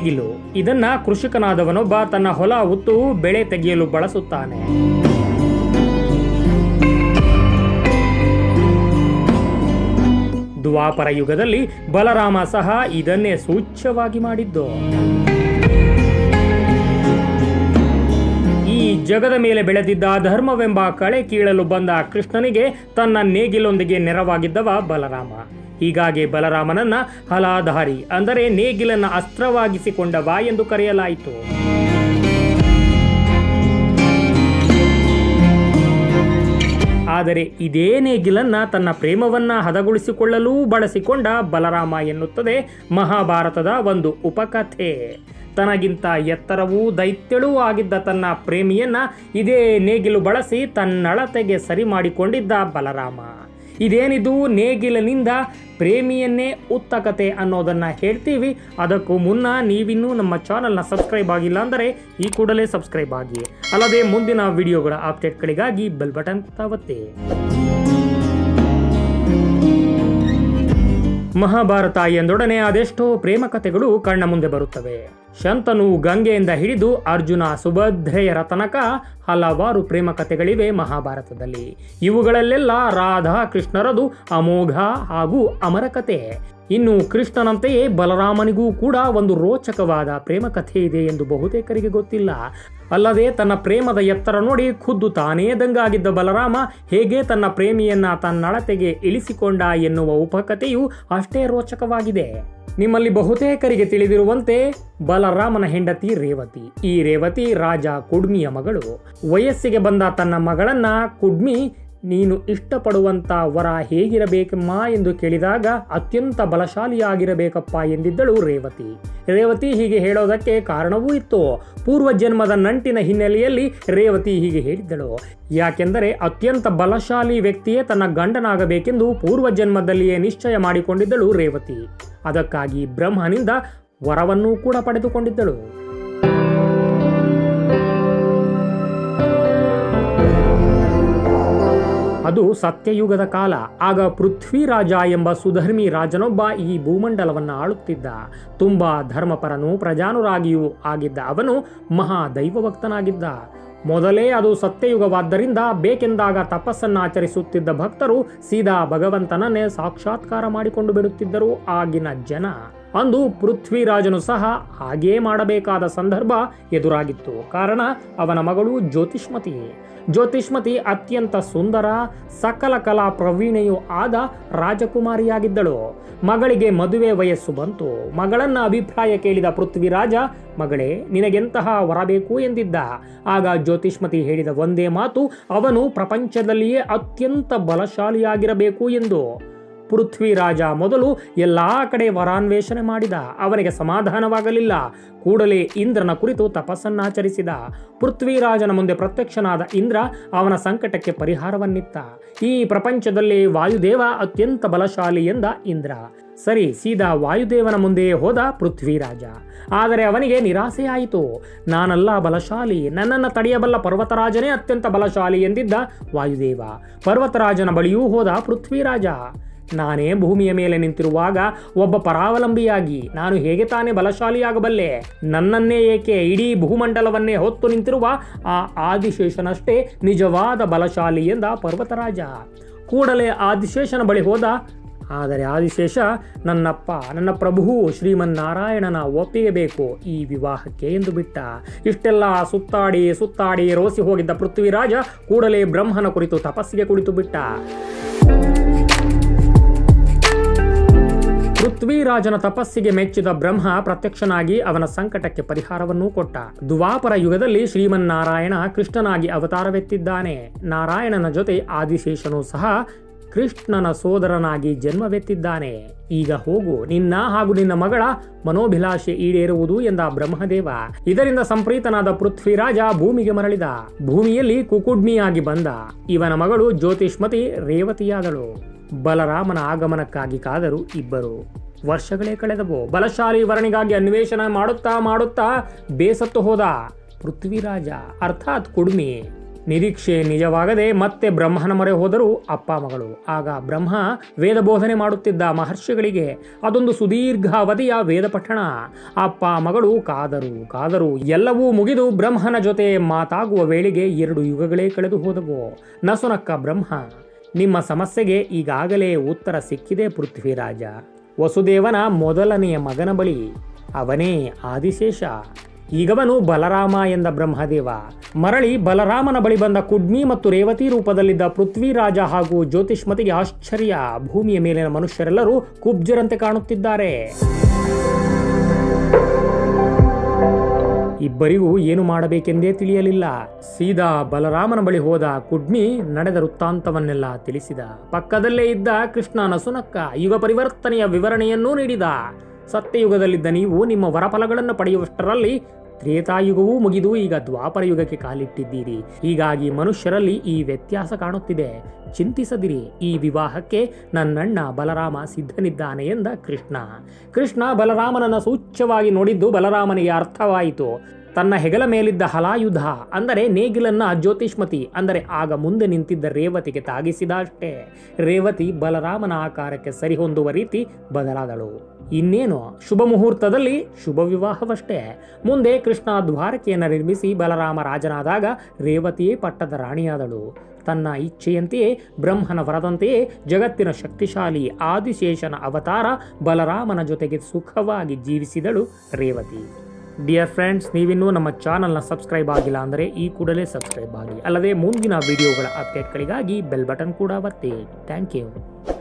ನೇಗಿಲು ಇದನ್ನ ಕೃಷಿಕನಾದವನೊಬ್ಬ ತನ್ನ ಹೊಲ ಉತ್ತು ಬೆಳೆ ತೆಗೆಯಲು ಬಳಸುತ್ತಾನೆ ದ್ವಾಪರ ಯುಗದಲ್ಲಿ ಬಲರಾಮ ಸಹ ಇದನ್ನೇ ಸೂಚ್ಯವಾಗಿ ಮಾಡಿದ್ದು ಈ ಜಗದ ಮೇಲೆ ಬೆಳೆದಿದ್ದ ಧರ್ಮವೆಂಬ ಕಳೆ ಕೀಳಲು ಬಂದ ಕೃಷ್ಣನಿಗೆ ತನ್ನ ನೇಗಿಲೊಂದಿಗೆ ನೆರವಾಗಿದ್ದವ ಬಲರಾಮ ಹೀಗಾಗಿ ಬಲರಾಮನನ್ನ ಹಲಾಧಾರಿ ಅಂದರೆ ನೇಗಿಲನ್ನ ಅಸ್ತ್ರವಾಗಿಸಿಕೊಂಡವ ಎಂದು ಕರೆಯಲಾಯಿತು ಆದರೆ ಇದೇ ನೇಗಿಲನ್ನ ತನ್ನ ಪ್ರೇಮವನ್ನ ಹದಗೊಳಿಸಿಕೊಳ್ಳಲೂ ಬಳಸಿಕೊಂಡ ಬಲರಾಮ ಎನ್ನುತ್ತದೆ ಮಹಾಭಾರತದ ಒಂದು ಉಪಕಥೆ ತನಗಿಂತ ಎತ್ತರವೂ ದೈತ್ಯಳೂ ಆಗಿದ್ದ ತನ್ನ ಪ್ರೇಮಿಯನ್ನ ಇದೇ ನೇಗಿಲು ಬಳಸಿ ತನ್ನಳತೆಗೆ ಸರಿ ಮಾಡಿಕೊಂಡಿದ್ದ ಬಲರಾಮ ಇದೇನಿದು ನೇಗಿಲಿನಿಂದ ಪ್ರೇಮಿಯನ್ನೇ ಉತ್ತಕತೆ ಅನ್ನೋದನ್ನ ಹೇಳ್ತೀವಿ ಅದಕ್ಕೂ ಮುನ್ನ ನೀವಿನ್ನೂ ನಮ್ಮ ಚಾನಲ್ನ ಸಬ್ಸ್ಕ್ರೈಬ್ ಆಗಿಲ್ಲ ಅಂದರೆ ಈ ಕೂಡಲೇ ಸಬ್ಸ್ಕ್ರೈಬ್ ಆಗಿ ಅಲ್ಲದೆ ಮುಂದಿನ ವಿಡಿಯೋಗಳ ಅಪ್ಡೇಟ್ಗಳಿಗಾಗಿ ಬೆಲ್ ಬಟನ್ ಒತ್ತಿ ಮಹಾಭಾರತ ಎಂದೊಡನೆ ಅದೆಷ್ಟೋ ಪ್ರೇಮ ಕಥೆಗಳು ಕಣ್ಣ ಮುಂದೆ ಬರುತ್ತವೆ ಶಂತನು ಗಂಗೆಯಿಂದ ಹಿಡಿದು ಅರ್ಜುನ ಸುಭದ್ರೆಯರ ತನಕ ಹಲವಾರು ಪ್ರೇಮ ಕಥೆಗಳಿವೆ ಮಹಾಭಾರತದಲ್ಲಿ ಇವುಗಳಲ್ಲೆಲ್ಲ ರಾಧಾ ಕೃಷ್ಣರದು ಅಮೋಘ ಹಾಗೂ ಅಮರ ಕಥೆ ಇನ್ನು ಕೃಷ್ಣನಂತೆಯೇ ಬಲರಾಮನಿಗೂ ಕೂಡ ಒಂದು ರೋಚಕವಾದ ಪ್ರೇಮ ಕಥೆ ಇದೆ ಎಂದು ಬಹುತೇಕರಿಗೆ ಗೊತ್ತಿಲ್ಲ ಅಲ್ಲದೆ ತನ್ನ ಪ್ರೇಮದ ಎತ್ತರ ನೋಡಿ ಖುದ್ದು ತಾನೇ ದಂಗಾಗಿದ್ದ ಬಲರಾಮ ಹೇಗೆ ತನ್ನ ಪ್ರೇಮಿಯನ್ನ ತನ್ನಳತೆಗೆ ಇಳಿಸಿಕೊಂಡ ಎನ್ನುವ ಉಪಕಥೆಯು ಅಷ್ಟೇ ರೋಚಕವಾಗಿದೆ ನಿಮ್ಮಲ್ಲಿ ಬಹುತೇಕರಿಗೆ ತಿಳಿದಿರುವಂತೆ ಬಲರಾಮನ ಹೆಂಡತಿ ರೇವತಿ ಈ ರೇವತಿ ರಾಜ ಕುಡ್ಮಿಯ ಮಗಳು ವಯಸ್ಸಿಗೆ ಬಂದ ತನ್ನ ಮಗಳನ್ನ ಕುಡ್ಮಿ ನೀನು ಇಷ್ಟಪಡುವಂತ ವರ ಹೇಗಿರಬೇಕಮ್ಮ ಎಂದು ಕೇಳಿದಾಗ ಅತ್ಯಂತ ಬಲಶಾಲಿಯಾಗಿರಬೇಕಪ್ಪ ಎಂದಿದ್ದಳು ರೇವತಿ ರೇವತಿ ಹೀಗೆ ಹೇಳೋದಕ್ಕೆ ಕಾರಣವೂ ಇತ್ತು ಪೂರ್ವ ಜನ್ಮದ ನಂಟಿನ ಹಿನ್ನೆಲೆಯಲ್ಲಿ ರೇವತಿ ಹೀಗೆ ಹೇಳಿದ್ದಳು ಯಾಕೆಂದರೆ ಅತ್ಯಂತ ಬಲಶಾಲಿ ವ್ಯಕ್ತಿಯೇ ತನ್ನ ಗಂಡನಾಗಬೇಕೆಂದು ಪೂರ್ವ ಜನ್ಮದಲ್ಲಿಯೇ ನಿಶ್ಚಯ ಮಾಡಿಕೊಂಡಿದ್ದಳು ರೇವತಿ ಅದಕ್ಕಾಗಿ ಬ್ರಹ್ಮನಿಂದ ವರವನ್ನೂ ಕೂಡ ಪಡೆದುಕೊಂಡಿದ್ದಳು ಅದು ಸತ್ಯಯುಗದ ಕಾಲ ಆಗ ಪೃಥ್ವಿರಾಜ ಎಂಬ ಸುಧರ್ಮಿ ರಾಜನೊಬ್ಬ ಈ ಭೂಮಂಡಲವನ್ನು ಆಳುತ್ತಿದ್ದ ತುಂಬಾ ಧರ್ಮಪರನೂ ಪ್ರಜಾನುರಾಗಿಯೂ ಆಗಿದ್ದ ಅವನು ಮಹಾ ದೈವಭಕ್ತನಾಗಿದ್ದ ಮೊದಲೇ ಅದು ಸತ್ಯಯುಗವಾದ್ದರಿಂದ ಬೇಕೆಂದಾಗ ತಪಸ್ಸನ್ನು ಆಚರಿಸುತ್ತಿದ್ದ ಭಕ್ತರು ಸೀದಾ ಭಗವಂತನನ್ನೇ ಸಾಕ್ಷಾತ್ಕಾರ ಮಾಡಿಕೊಂಡು ಬಿಡುತ್ತಿದ್ದರು ಆಗಿನ ಜನ ಅಂದು ಪೃಥ್ವಿರಾಜನು ಸಹ ಹಾಗೇ ಮಾಡಬೇಕಾದ ಸಂದರ್ಭ ಎದುರಾಗಿತ್ತು ಕಾರಣ ಅವನ ಮಗಳು ಜ್ಯೋತಿಷ್ಮತಿ ಜ್ಯೋತಿಷ್ಮತಿ ಅತ್ಯಂತ ಸುಂದರ ಸಕಲ ಕಲಾ ಪ್ರವೀಣೆಯೂ ಆದ ರಾಜಕುಮಾರಿಯಾಗಿದ್ದಳು ಮಗಳಿಗೆ ಮದುವೆ ವಯಸ್ಸು ಬಂತು ಮಗಳನ್ನ ಅಭಿಪ್ರಾಯ ಕೇಳಿದ ಪೃಥ್ವಿರಾಜ ಮಗಳೇ ನಿನಗೆಂತಹ ವರ ಬೇಕು ಎಂದಿದ್ದ ಆಗ ಜ್ಯೋತಿಷ್ಮತಿ ಹೇಳಿದ ಒಂದೇ ಮಾತು ಅವನು ಪ್ರಪಂಚದಲ್ಲಿಯೇ ಅತ್ಯಂತ ಬಲಶಾಲಿಯಾಗಿರಬೇಕು ಎಂದು ಪೃಥ್ವಿರಾಜ ಮೊದಲು ಎಲ್ಲಾ ಕಡೆ ವರಾನ್ವೇಷಣೆ ಮಾಡಿದ ಅವನಿಗೆ ಸಮಾಧಾನವಾಗಲಿಲ್ಲ ಕೂಡಲೇ ಇಂದ್ರನ ಕುರಿತು ತಪಸ್ಸನ್ನಾಚರಿಸಿದ ಪೃಥ್ವಿರಾಜನ ಮುಂದೆ ಪ್ರತ್ಯಕ್ಷನಾದ ಇಂದ್ರ ಅವನ ಸಂಕಟಕ್ಕೆ ಪರಿಹಾರವನ್ನಿತ್ತ ಈ ಪ್ರಪಂಚದಲ್ಲಿ ವಾಯುದೇವ ಅತ್ಯಂತ ಬಲಶಾಲಿ ಎಂದ ಇಂದ್ರ ಸರಿ ಸೀದಾ ವಾಯುದೇವನ ಮುಂದೆಯೇ ಹೋದ ಪೃಥ್ವಿರಾಜ ಆದರೆ ಅವನಿಗೆ ನಿರಾಸೆಯಾಯಿತು ನಾನಲ್ಲ ಬಲಶಾಲಿ ನನ್ನನ್ನು ತಡೆಯಬಲ್ಲ ಪರ್ವತರಾಜನೇ ಅತ್ಯಂತ ಬಲಶಾಲಿ ಎಂದಿದ್ದ ವಾಯುದೇವ ಪರ್ವತರಾಜನ ಬಳಿಯೂ ಹೋದ ಪೃಥ್ವಿರಾಜ ನಾನೇ ಭೂಮಿಯ ಮೇಲೆ ನಿಂತಿರುವಾಗ ಒಬ್ಬ ಪರಾವಲಂಬಿಯಾಗಿ ನಾನು ಹೇಗೆ ತಾನೇ ಬಲಶಾಲಿಯಾಗಬಲ್ಲೆ ನನ್ನನ್ನೇ ಏಕೆ ಇಡೀ ಭೂಮಂಡಲವನ್ನೇ ಹೊತ್ತು ನಿಂತಿರುವ ಆ ಆದಿಶೇಷನಷ್ಟೇ ನಿಜವಾದ ಬಲಶಾಲಿ ಎಂದ ಪರ್ವತರಾಜ ಕೂಡಲೇ ಆದಿಶೇಷನ ಬಳಿ ಹೋದ ಆದರೆ ಆದಿಶೇಷ ನನ್ನಪ್ಪ ನನ್ನ ಪ್ರಭು ಶ್ರೀಮನ್ನಾರಾಯಣನ ಒಪ್ಪಿಗೆ ಬೇಕು ಈ ವಿವಾಹಕ್ಕೆ ಎಂದು ಬಿಟ್ಟ ಇಷ್ಟೆಲ್ಲ ಸುತ್ತಾಡಿ ಸುತ್ತಾಡಿ ರೋಸಿ ಹೋಗಿದ್ದ ಪೃಥ್ವಿರಾಜ ಕೂಡಲೇ ಬ್ರಹ್ಮನ ಕುರಿತು ತಪಸ್ಸಿಗೆ ಕುಳಿತು ಬಿಟ್ಟ ಪೃಥ್ವಿರಾಜನ ತಪಸ್ಸಿಗೆ ಮೆಚ್ಚಿದ ಬ್ರಹ್ಮ ಪ್ರತ್ಯಕ್ಷನಾಗಿ ಅವನ ಸಂಕಟಕ್ಕೆ ಪರಿಹಾರವನ್ನೂ ಕೊಟ್ಟ ದ್ವಾಪರ ಯುಗದಲ್ಲಿ ಶ್ರೀಮನ್ನಾರಾಯಣ ಕೃಷ್ಣನಾಗಿ ಅವತಾರವೆತ್ತಿದ್ದಾನೆ ನಾರಾಯಣನ ಜೊತೆ ಆದಿಶೇಷನು ಸಹ ಕೃಷ್ಣನ ಸೋದರನಾಗಿ ಜನ್ಮವೆತ್ತಿದ್ದಾನೆ ಈಗ ಹೋಗು ನಿನ್ನ ಹಾಗೂ ನಿನ್ನ ಮಗಳ ಮನೋಭಿಲಾಷೆ ಈಡೇರುವುದು ಎಂದ ಬ್ರಹ್ಮದೇವ ಇದರಿಂದ ಸಂಪ್ರೀತನಾದ ಪೃಥ್ವಿರಾಜ ಭೂಮಿಗೆ ಮರಳಿದ ಭೂಮಿಯಲ್ಲಿ ಕುಕುಡ್ಮಿಯಾಗಿ ಬಂದ ಇವನ ಮಗಳು ಜ್ಯೋತಿಷ್ಮತಿ ರೇವತಿಯಾದಳು ಬಲರಾಮನ ಆಗಮನಕ್ಕಾಗಿ ಕಾದರು ಇಬ್ಬರು ವರ್ಷಗಳೇ ಕಳೆದವು ಬಲಶಾಲಿ ವರಣಿಗಾಗಿ ಅನ್ವೇಷಣೆ ಮಾಡುತ್ತಾ ಮಾಡುತ್ತಾ ಬೇಸತ್ತು ಹೋದ ಪೃಥ್ವಿರಾಜ ಅರ್ಥಾತ್ ಕುಡ್ಮಿ ನಿರೀಕ್ಷೆ ನಿಜವಾಗದೆ ಮತ್ತೆ ಬ್ರಹ್ಮನ ಮೊರೆ ಹೋದರು ಅಪ್ಪ ಮಗಳು ಆಗ ಬ್ರಹ್ಮ ವೇದ ಬೋಧನೆ ಮಾಡುತ್ತಿದ್ದ ಮಹರ್ಷಿಗಳಿಗೆ ಅದೊಂದು ಸುದೀರ್ಘ ಅವಧಿಯ ವೇದ ಪಠಣ ಅಪ್ಪ ಮಗಳು ಕಾದರು ಕಾದರು ಎಲ್ಲವೂ ಮುಗಿದು ಬ್ರಹ್ಮನ ಜೊತೆ ಮಾತಾಗುವ ವೇಳೆಗೆ ಎರಡು ಯುಗಗಳೇ ಕಳೆದು ಹೋದವು ನಸುನಕ್ಕ ಬ್ರಹ್ಮ ನಿಮ್ಮ ಸಮಸ್ಯೆಗೆ ಈಗಾಗಲೇ ಉತ್ತರ ಸಿಕ್ಕಿದೆ ಪೃಥ್ವಿರಾಜ ವಸುದೇವನ ಮೊದಲನೆಯ ಮಗನ ಬಳಿ ಅವನೇ ಆದಿಶೇಷ ಈಗವನು ಬಲರಾಮ ಎಂದ ಬ್ರಹ್ಮದೇವ ಮರಳಿ ಬಲರಾಮನ ಬಳಿ ಬಂದ ಕುಡ್ಮಿ ಮತ್ತು ರೇವತಿ ರೂಪದಲ್ಲಿದ್ದ ಪೃಥ್ವಿರಾಜ ಹಾಗೂ ಜ್ಯೋತಿಷ್ಮತಿಗೆ ಆಶ್ಚರ್ಯ ಭೂಮಿಯ ಮೇಲಿನ ಮನುಷ್ಯರೆಲ್ಲರೂ ಕುಬ್ಜರಂತೆ ಕಾಣುತ್ತಿದ್ದಾರೆ ಇಬ್ಬರಿಗೂ ಏನು ಮಾಡಬೇಕೆಂದೇ ತಿಳಿಯಲಿಲ್ಲ ಸೀದಾ ಬಲರಾಮನ ಬಳಿ ಹೋದ ಕುಡ್ಮಿ ನಡೆದ ವೃತ್ತಾಂತವನ್ನೆಲ್ಲ ತಿಳಿಸಿದ ಪಕ್ಕದಲ್ಲೇ ಇದ್ದ ಕೃಷ್ಣ ನಸುನಕ್ಕ ಯುಗ ಪರಿವರ್ತನೆಯ ವಿವರಣೆಯನ್ನೂ ನೀಡಿದ ಸತ್ಯಯುಗದಲ್ಲಿದ್ದ ನೀವು ನಿಮ್ಮ ವರಫಲಗಳನ್ನು ಪಡೆಯುವಷ್ಟರಲ್ಲಿ ತ್ರೇತಾಯುಗವೂ ಮುಗಿದು ಈಗ ದ್ವಾಪರ ಯುಗಕ್ಕೆ ಕಾಲಿಟ್ಟಿದ್ದೀರಿ ಹೀಗಾಗಿ ಮನುಷ್ಯರಲ್ಲಿ ಈ ವ್ಯತ್ಯಾಸ ಕಾಣುತ್ತಿದೆ ಚಿಂತಿಸದಿರಿ ಈ ವಿವಾಹಕ್ಕೆ ನನ್ನಣ್ಣ ಬಲರಾಮ ಸಿದ್ಧನಿದ್ದಾನೆ ಎಂದ ಕೃಷ್ಣ ಕೃಷ್ಣ ಬಲರಾಮನನ್ನು ಸೂಚ್ಯವಾಗಿ ನೋಡಿದ್ದು ಬಲರಾಮನಿಗೆ ಅರ್ಥವಾಯಿತು ತನ್ನ ಹೆಗಲ ಮೇಲಿದ್ದ ಹಲಾಯುಧ ಅಂದರೆ ನೇಗಿಲನ್ನ ಜ್ಯೋತಿಷ್ಮತಿ ಅಂದರೆ ಆಗ ಮುಂದೆ ನಿಂತಿದ್ದ ರೇವತಿಗೆ ತಾಗಿಸಿದ ಅಷ್ಟೇ ರೇವತಿ ಬಲರಾಮನ ಆಕಾರಕ್ಕೆ ಸರಿಹೊಂದುವ ರೀತಿ ಬದಲಾದಳು ಇನ್ನೇನು ಶುಭ ಮುಹೂರ್ತದಲ್ಲಿ ಶುಭ ವಿವಾಹವಷ್ಟೇ ಮುಂದೆ ಕೃಷ್ಣ ದ್ವಾರಕೆಯನ್ನು ನಿರ್ಮಿಸಿ ಬಲರಾಮ ರಾಜನಾದಾಗ ರೇವತಿಯೇ ಪಟ್ಟದ ರಾಣಿಯಾದಳು ತನ್ನ ಇಚ್ಛೆಯಂತೆಯೇ ಬ್ರಹ್ಮನ ವರದಂತೆಯೇ ಜಗತ್ತಿನ ಶಕ್ತಿಶಾಲಿ ಆದಿಶೇಷನ ಅವತಾರ ಬಲರಾಮನ ಜೊತೆಗೆ ಸುಖವಾಗಿ ಜೀವಿಸಿದಳು ರೇವತಿ ಡಿಯರ್ ಫ್ರೆಂಡ್ಸ್ ನೀವಿನ್ನೂ ನಮ್ಮ ಚಾನಲ್ನ ಸಬ್ಸ್ಕ್ರೈಬ್ ಆಗಿಲ್ಲ ಅಂದರೆ ಈ ಕೂಡಲೇ ಸಬ್ಸ್ಕ್ರೈಬ್ ಆಗಿ ಅಲ್ಲದೆ ಮುಂದಿನ ವಿಡಿಯೋಗಳ ಅಪ್ಡೇಟ್ಗಳಿಗಾಗಿ ಬೆಲ್ ಬಟನ್ ಕೂಡ ಒತ್ತಿ ಥ್ಯಾಂಕ್ ಯು